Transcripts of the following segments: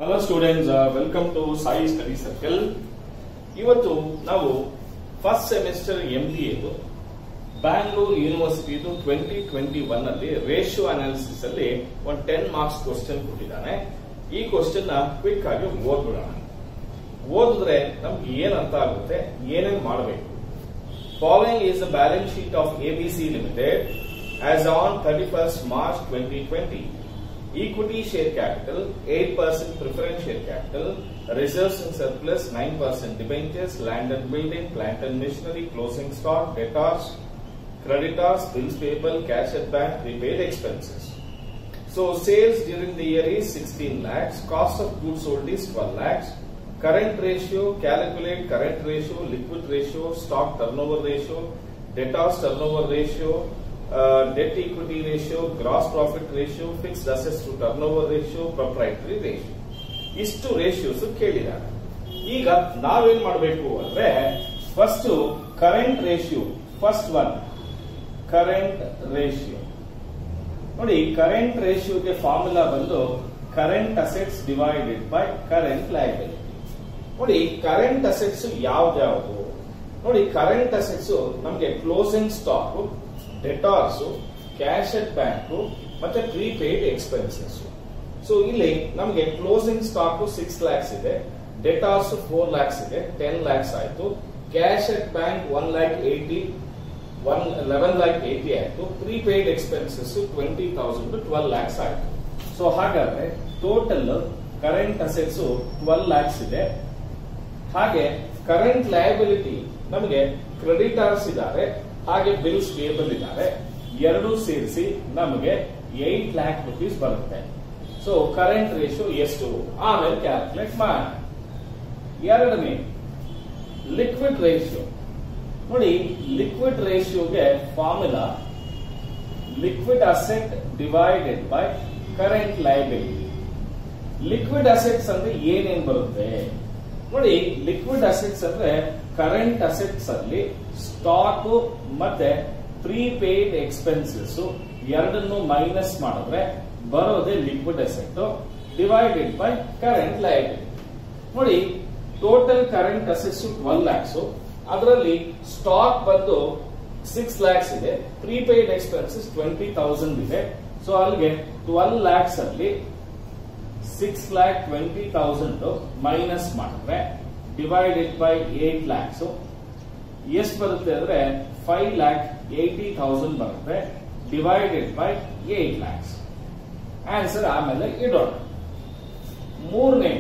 Hello students welcome to Sai study circle ಇವತ್ತು ನಾವು first semester M B ಎದು ಬ್ಯಾಂಗ್ಳೂರ್ ಯೂನಿವರ್ಸಿಟಿದು ಟ್ವೆಂಟಿ ಟ್ವೆಂಟಿ ಒನ್ ಅಲ್ಲಿ ರೇಷಿಯೋ ಅನಾಲಿಸಿಸ್ ಅಲ್ಲಿ ಒಂದು ಟೆನ್ ಮಾರ್ಕ್ಸ್ ಕ್ವಶನ್ ಕೊಟ್ಟಿದ್ದಾನೆ ಈ ಕ್ವಶನ್ ನ ಕ್ವಿಕ್ ಆಗಿ ಓದ್ಬಿಡೋಣ ಓದಿದ್ರೆ ನಮ್ಗೆ ಏನ್ ಅರ್ಥ ಆಗುತ್ತೆ ಏನೇನ್ ಮಾಡಬೇಕು following is the balance sheet of ABC limited as on thirty first March twenty twenty equity share capital 8% preference share capital reserves and surplus 9% debentures land and building plant and machinery closing stock debtors creditors bills payable cash at bank prepaid expenses so sales during the year is 16 lakhs cost of goods sold is 12 lakhs current ratio calculate current ratio liquid ratio stock turnover ratio debtors turnover ratio uh, debt equity ratio, gross profit ratio, fixed assets to turnover ratio, proprietary ratio. ಇಷ್ಟು ratios ಕೇಳಿದ್ದಾರೆ ಈಗ ನಾವೇನ್ ಮಾಡಬೇಕು ಅಂದ್ರೆ first current ratio first one current ratio ನೋಡಿ current ರೇಷಿಯೋಗೆ formula ಬಂದು current assets divided by current liability ನೋಡಿ ಕರೆಂಟ್ ಅಸೆಟ್ಸ್ ಯಾವ್ದ್ಯಾವ್ದು ನೋಡಿ ಕರೆಂಟ್ ಅಸೆಟ್ಸ್ ನಮಗೆ closing stock debtors cash at bank ಮತ್ತೆ ಪ್ರೀಪೇಯ್ಡ್ ಎಕ್ಸ್ಪೆನ್ಸಸ್ ಸೊ ಇಲ್ಲಿ ನಮಗೆ ಕ್ಲೋಸಿಂಗ್ ಸ್ಟಾಕ್ ಸಿಕ್ಸ್ ಲ್ಯಾಕ್ಸ್ ಇದೆ ಡೆಟಾರ್ಸ್ ಫೋರ್ ಲ್ಯಾಕ್ಸ್ ಇದೆ ಟೆನ್ ಲ್ಯಾಕ್ಸ್ ಆಯ್ತು cash at bank one lakh eighty one eleven lakh eighty ಆಯ್ತು prepaid expenses twenty thousand twelve lakhs ಆಯ್ತು ಸೊ ಹಾಗಾದ್ರೆ total current assets twelve lakhs ಇದೆ ಹಾಗೆ ಕರೆಂಟ್ ಲಯಬಿಲಿಟಿ ನಮಗೆ ಕ್ರೆಡಿಟರ್ಸ್ ಇದ್ದಾರೆ ಹಾಗೆ ಬಿಲ್ಸ್ ಪೇಬಲ್ ಇದ್ದಾರೆ ಎರಡು ಸೇರಿಸಿ ನಮಗೆ ಏಟ್ ಲ್ಯಾಕ್ ರುಪೀಸ್ ಬರುತ್ತೆ ಸೊ ಕರೆಂಟ್ ರೇಷಿಯೋ ಎಷ್ಟು ಆಮೇಲೆ ಕ್ಯಾಲ್ಕುಲೇಟ್ ಮಾಡಿ ಎರಡನೇ ಲಿಕ್ವಿಡ್ ರೇಷಿಯೋ ನೋಡಿ ಲಿಕ್ವಿಡ್ ರೇಷಿಯೋಗೆ formula liquid asset divided by current liability liquid assets ಅಂದ್ರೆ ಏನೇನ್ ಬರುತ್ತೆ ನೋಡಿ ಲಿಕ್ವಿಡ್ ಅಸೆಟ್ಸ್ ಅಂದ್ರೆ ಕರೆಂಟ್ ಅಸೆಟ್ಸ್ ಅಲ್ಲಿ ಸ್ಟಾಕ್ ಮತ್ತೆ ಪ್ರೀಪೇಯ್ಡ್ ಎಕ್ಸ್ಪೆನ್ಸಸ್ ಎರಡನ್ನು ಮೈನಸ್ ಮಾಡಿದ್ರೆ ಬರೋದೇ liquid asset divided by current liability ನೋಡಿ total current assets twelve lakhs ಅದರಲ್ಲಿ ಸ್ಟಾಕ್ ಬಂದು ಸಿಕ್ಸ್ ಲ್ಯಾಕ್ಸ್ ಇದೆ ಪ್ರೀಪೇಯ್ಡ್ ಎಕ್ಸ್ಪೆನ್ಸಸ್ ಟ್ವೆಂಟಿ ತೌಸಂಡ್ ಇದೆ ಸೊ ಅಲ್ಲಿಗೆ ಟ್ವೆಲ್ ಲ್ಯಾಕ್ಸ್ ಅಲ್ಲಿ six lakh twenty thousand minus ಮಾಡಿದ್ರೆ ಡಿವೈಡೆಡ್ ಬೈ ಏಟ್ ಲ್ಯಾಕ್ಸ್ ಎಷ್ಟು ಬರುತ್ತೆ ಅಂದ್ರೆ ಫೈವ್ ಲ್ಯಾಕ್ ಏಟಿ ಥೌಸಂಡ್ ಬರುತ್ತೆ divided by eight lakhs answer ಆಮೇಲೆ ಇಡೋಣ ಮೂರನೇ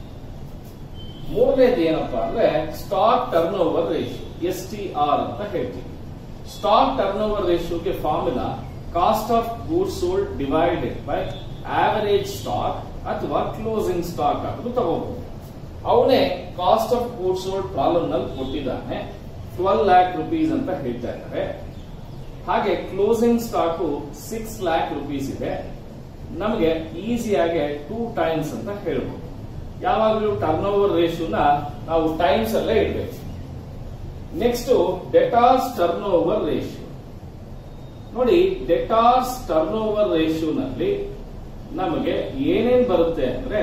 ಮೂರನೇದು ಏನಪ್ಪಾ ಅಂದ್ರೆ stock turnover ratio S T R ಅಂತ ಹೇಳ್ತೀವಿ ಸ್ಟಾಕ್ ಟರ್ನ್ ಓವರ್ ರೇಷಿಯೋಗೆ formula cost of goods sold divided by average stock ಅಥವಾ ಕ್ಲೋಸಿಂಗ್ ಸ್ಟಾಕ್ ಆದ್ರೂ ತಗೋಬಹುದು ಅವನೇ cost of goods sold problem ನಲ್ಲಿ ಕೊಟ್ಟಿದ್ದಾನೆ ಟ್ವೆಲ್ ಲ್ಯಾಕ್ ರುಪೀಸ್ ಅಂತ ಹೇಳ್ತಾ ಇದ್ದಾರೆ ಹಾಗೆ closing stock six lakh rupees ಇದೆ ನಮಗೆ ಈಸಿಯಾಗಿ ಟೂ ಟೈಮ್ಸ್ ಅಂತ ಹೇಳ್ಬೋದು ಯಾವಾಗಲೂ ಟರ್ನ್ ಓವರ್ ರೇಷಿಯೋನ ನಾವು ಟೈಮ್ಸ್ ಅಲ್ಲೇ ಇಡಬೇಕು next debtors turnover ratio ನೋಡಿ ಡೆಟಾರ್ಸ್ ಟರ್ನ್ ಓವರ್ ರೇಷಿಯೋನಲ್ಲಿ ನಮಗೆ ಏನೇನ್ ಬರುತ್ತೆ ಅಂದ್ರೆ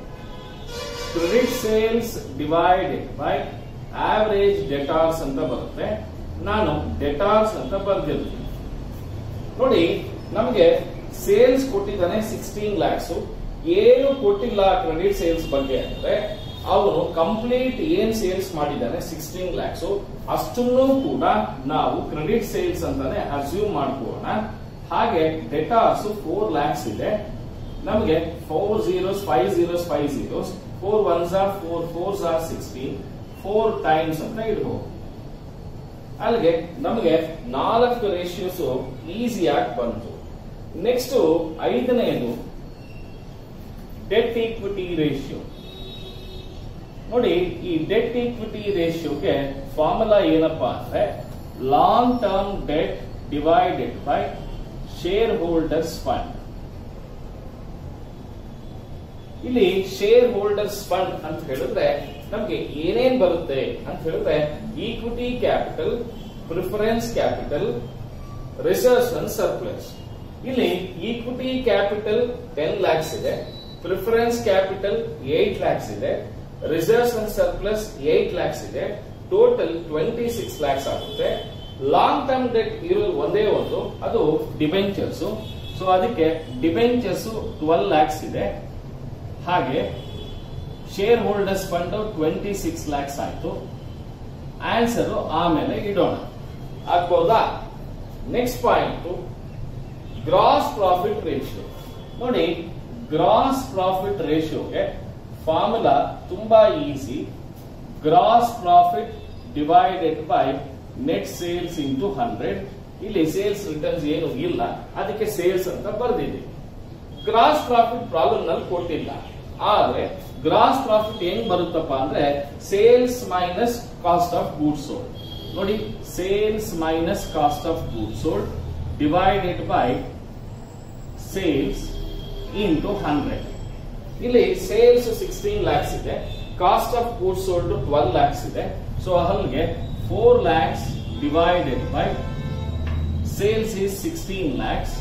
credit sales divided by average debtors ಅಂತ ಬರುತ್ತೆ ನಾನು ಡೆಟಾರ್ಸ್ ಅಂತ ಬರ್ದಿರ್ತೀನಿ ನೋಡಿ ನಮಗೆ ಸೇಲ್ಸ್ ಕೊಟ್ಟಿದ್ದಾನೆ ಸಿಕ್ಸ್ಟೀನ್ ಲ್ಯಾಕ್ಸ್ ಏನು ಕೊಟ್ಟಿಲ್ಲ ಕ್ರೆಡಿಟ್ ಸೇಲ್ಸ್ ಬಗ್ಗೆ ಅಂದ್ರೆ ಅವನು ಕಂಪ್ಲೀಟ್ ಏನ್ ಸೇಲ್ಸ್ ಮಾಡಿದ್ದಾನೆ ಸಿಕ್ಸ್ಟೀನ್ ಲ್ಯಾಕ್ಸ್ ಅಷ್ಟನ್ನು ಕೂಡ ನಾವು ಕ್ರೆಡಿಟ್ ಸೇಲ್ಸ್ ಅಂತಾನೆ ಅಸ್ಯೂಮ್ ಮಾಡ್ಕೋಣ ಹಾಗೆ ಡೆಟಾರ್ಸ್ ಫೋರ್ ಲ್ಯಾಕ್ಸ್ ಇದೆ ನಮಗೆ four zeros five zeros five zeros four ones or four fours or sixteen four times ಅಂತ ಇಡಬಹುದು ಅಲ್ಲಿಗೆ ನಮಗೆ ನಾಲ್ಕು ರೇಷಿಯೋಸ್ ಈಸಿಯಾಗಿ ಬಂತು ನೆಕ್ಸ್ಟ್ ಐದನೆಯದು ಡೆಟ್ ಈಕ್ವಿಟಿ ರೇಷಿಯೋ ನೋಡಿ ಈ ಡೆಟ್ ಈಕ್ವಿಟಿ ರೇಷಿಯೋಗೆ ಫಾರ್ಮುಲಾ ಏನಪ್ಪಾ ಅಂದ್ರೆ long term debt divided by shareholders fund ಇಲ್ಲಿ ಶೇರ್ ಹೋಲ್ಡರ್ಸ್ ಫಂಡ್ ಅಂತ ಹೇಳಿದ್ರೆ ನಮ್ಗೆ ಏನೇನ್ ಬರುತ್ತೆ ಅಂತ ಹೇಳಿದ್ರೆ equity capital preference capital reserves and surplus ಇಲ್ಲಿ ಈಕ್ವಿಟಿ ಕ್ಯಾಪಿಟಲ್ ಟೆನ್ ಲ್ಯಾಕ್ಸ್ ಇದೆ ಪ್ರಿಫರೆನ್ಸ್ ಕ್ಯಾಪಿಟಲ್ ಏಟ್ ಲ್ಯಾಕ್ಸ್ ಇದೆ reserves and surplus eight lakhs ಇದೆ ಟೋಟಲ್ ಟ್ವೆಂಟಿ ಸಿಕ್ಸ್ ಲ್ಯಾಕ್ಸ್ ಆಗುತ್ತೆ ಲಾಂಗ್ ಟರ್ಮ್ ಡೆಟ್ ಇರೋದು ಒಂದೇ ಒಂದು ಅದು ಡಿಬೆಂಚರ್ಸ್ ಸೊ ಅದಕ್ಕೆ ಡಿಬೆಂಚರ್ಸ್ ಟ್ವೆಲ್ ಲ್ಯಾಕ್ಸ್ ಇದೆ ಹಾಗೆ shareholders fund twenty six lakhs ಆಯ್ತು ಆನ್ಸರ್ ಆಮೇಲೆ ಇಡೋಣ ಆಗ್ಬೋದಾ next point gross profit ratio ನೋಡಿ ಗ್ರಾಸ್ ಪ್ರಾಫಿಟ್ ರೇಷಿಯೋಗೆ ಫಾರ್ಮುಲಾ ತುಂಬಾ easy gross profit divided by net sales into hundred ಇಲ್ಲಿ ಸೇಲ್ಸ್ ರಿಟರ್ನ್ಸ್ ಏನು ಇಲ್ಲ ಅದಕ್ಕೆ ಸೇಲ್ಸ್ ಅಂತ ಬರ್ದಿದೆ ಗ್ರಾಸ್ ಪ್ರಾಫಿಟ್ ಪ್ರಾಬ್ಲಮ್ ನಲ್ಲಿ ಕೊಟ್ಟಿಲ್ಲ ಆದ್ರೆ ಗ್ರಾಸ್ ಪ್ರಾಫಿಟ್ ಹೆಂಗ್ ಬರುತ್ತಪ್ಪ ಅಂದ್ರೆ sales minus cost of goods sold ನೋಡಿ sales minus cost of goods sold divided by sales into hundred ಇಲ್ಲಿ ಸೇಲ್ಸ್ ಸಿಕ್ಸ್ಟೀನ್ ಲ್ಯಾಕ್ಸ್ ಇದೆ cost of goods sold twelve lakhs ಇದೆ ಸೊ ಅಲ್ಲಿಗೆ four lakhs divided by sales is sixteen lakhs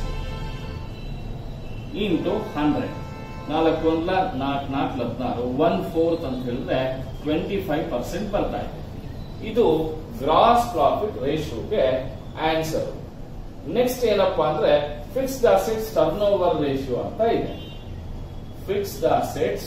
into hundred ನಾಲ್ಕು ಒಂದ್ಲ ನಾಲ್ಕು ನಾಲ್ಕು ಹದಿನಾರು ಒನ್ ಫೋರ್ತ್ ಅಂತ ಹೇಳಿದ್ರೆ ಟ್ವೆಂಟಿ ಫೈವ್ ಪರ್ಸೆಂಟ್ ಬರ್ತಾ ಇದೆ ಇದು ಗ್ರಾಸ್ ಪ್ರಾಫಿಟ್ ರೇಷಿಯೋಗೆ ಆನ್ಸರ್ ನೆಕ್ಸ್ಟ್ ಏನಪ್ಪಾ ಅಂದ್ರೆ fixed assets turnover ratio ಅಂತ ಇದೆ fixed assets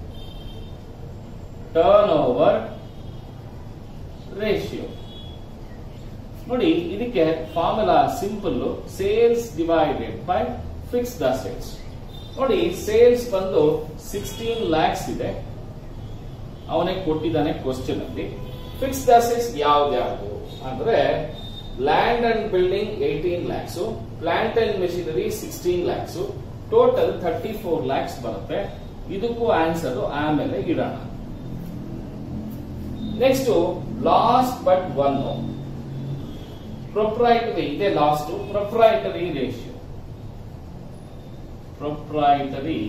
turnover ratio ನೋಡಿ ಇದಕ್ಕೆ formula simple sales divided by fixed assets ನೋಡಿ ಸೇಲ್ಸ್ ಬಂದು ಸಿಕ್ಸ್ಟೀನ್ ಲ್ಯಾಕ್ಸ್ ಇದೆ ಅವನೇ ಕೊಟ್ಟಿದ್ದಾನೆ ಕ್ವಶನ್ ಅಲ್ಲಿ ಫಿಕ್ಸ್ಡ್ ಅಸೆಟ್ಸ್ ಯಾವ್ದ್ಯಾವ್ದು ಅಂದ್ರೆ land and building eighteen lakhs plant and machinery sixteen lakhs total thirty four lakhs ಬರುತ್ತೆ ಇದಕ್ಕೂ ಆನ್ಸರ್ ಆಮೇಲೆ ಇಡೋಣ next last but one proprietary ಇದೆ last proprietary ratio proprietary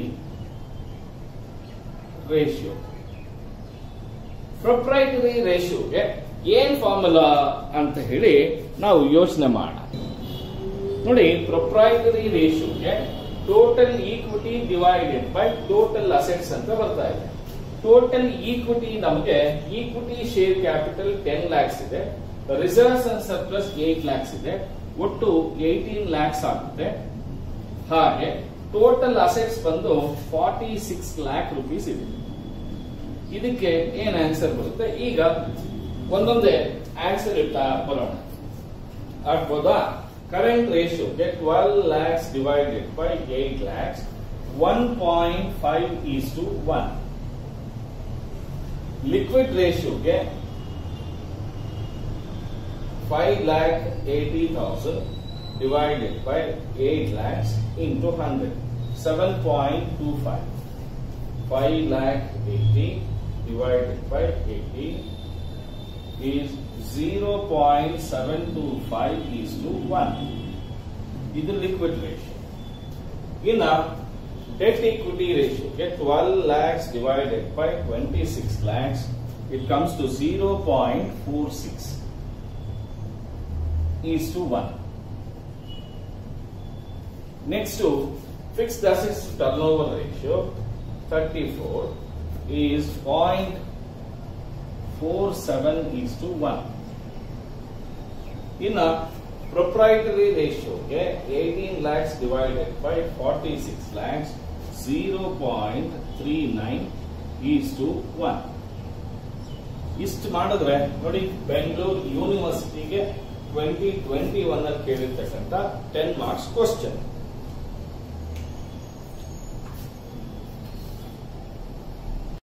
ratio proprietary ರೇಷಿಯೋಗೆ ಏನ್ ಫಾರ್ಮುಲಾ ಅಂತ ಹೇಳಿ ನಾವು ಯೋಚನೆ ಮಾಡೋಣ ನೋಡಿ ಪ್ರೊಪ್ರೈಟರಿ ರೇಷಿಯೋಗೆ total equity divided by total assets ಅಂತ ಬರ್ತಾ ಇದೆ ಟೋಟಲ್ ಈಕ್ವಿಟಿ ನಮಗೆ equity share capital ten lakhs ಇದೆ reserves and surplus eight lakhs ಇದೆ ಒಟ್ಟು ಏಟೀನ್ ಲ್ಯಾಕ್ಸ್ ಆಗುತ್ತೆ ಹಾಗೆ ಟೋಟಲ್ ಅಸೆಟ್ಸ್ ಬಂದು ಫಾರ್ಟಿ ಸಿಕ್ಸ್ ಲ್ಯಾಕ್ ರುಪೀಸ್ ಇದೆ ಇದಕ್ಕೆ ಏನ್ ಆನ್ಸರ್ ಬರುತ್ತೆ ಈಗ ಒಂದೊಂದೇ ಆನ್ಸರ್ ಇರ್ತಾ ಬರೋಣ ಆಗ್ಬೋದಾ ಕರೆಂಟ್ ರೇಷಿಯೋಗೆ twelve lakhs divided by eight lakhs one point five is to one liquid ರೇಷಿಯೋಗೆ five lakh eighty thousand divided by eight lakhs into hundred seven point two five five lakh eighty divided by 80 is 0.725 is to 1. ಇದು liquid ratio ಇನ್ನ debt equity ratio ಗೆ twelve lakhs divided by twenty six lakhs it comes to zero point four six is to one next fixed assets turnover ratio thirty four is 0.47 is to 1. In a proprietary ratio, okay, 18 lakhs divided by 46 lakhs, 0.39 is to 1. ಇಷ್ಟು ಮಾಡಿದ್ರೆ ನೋಡಿ ಬೆಂಗಳೂರು ಯೂನಿವರ್ಸಿಟಿಗೆ twenty twenty one ಅಲ್ಲಿ ಕೇಳಿರ್ತಕ್ಕಂಥ ten marks question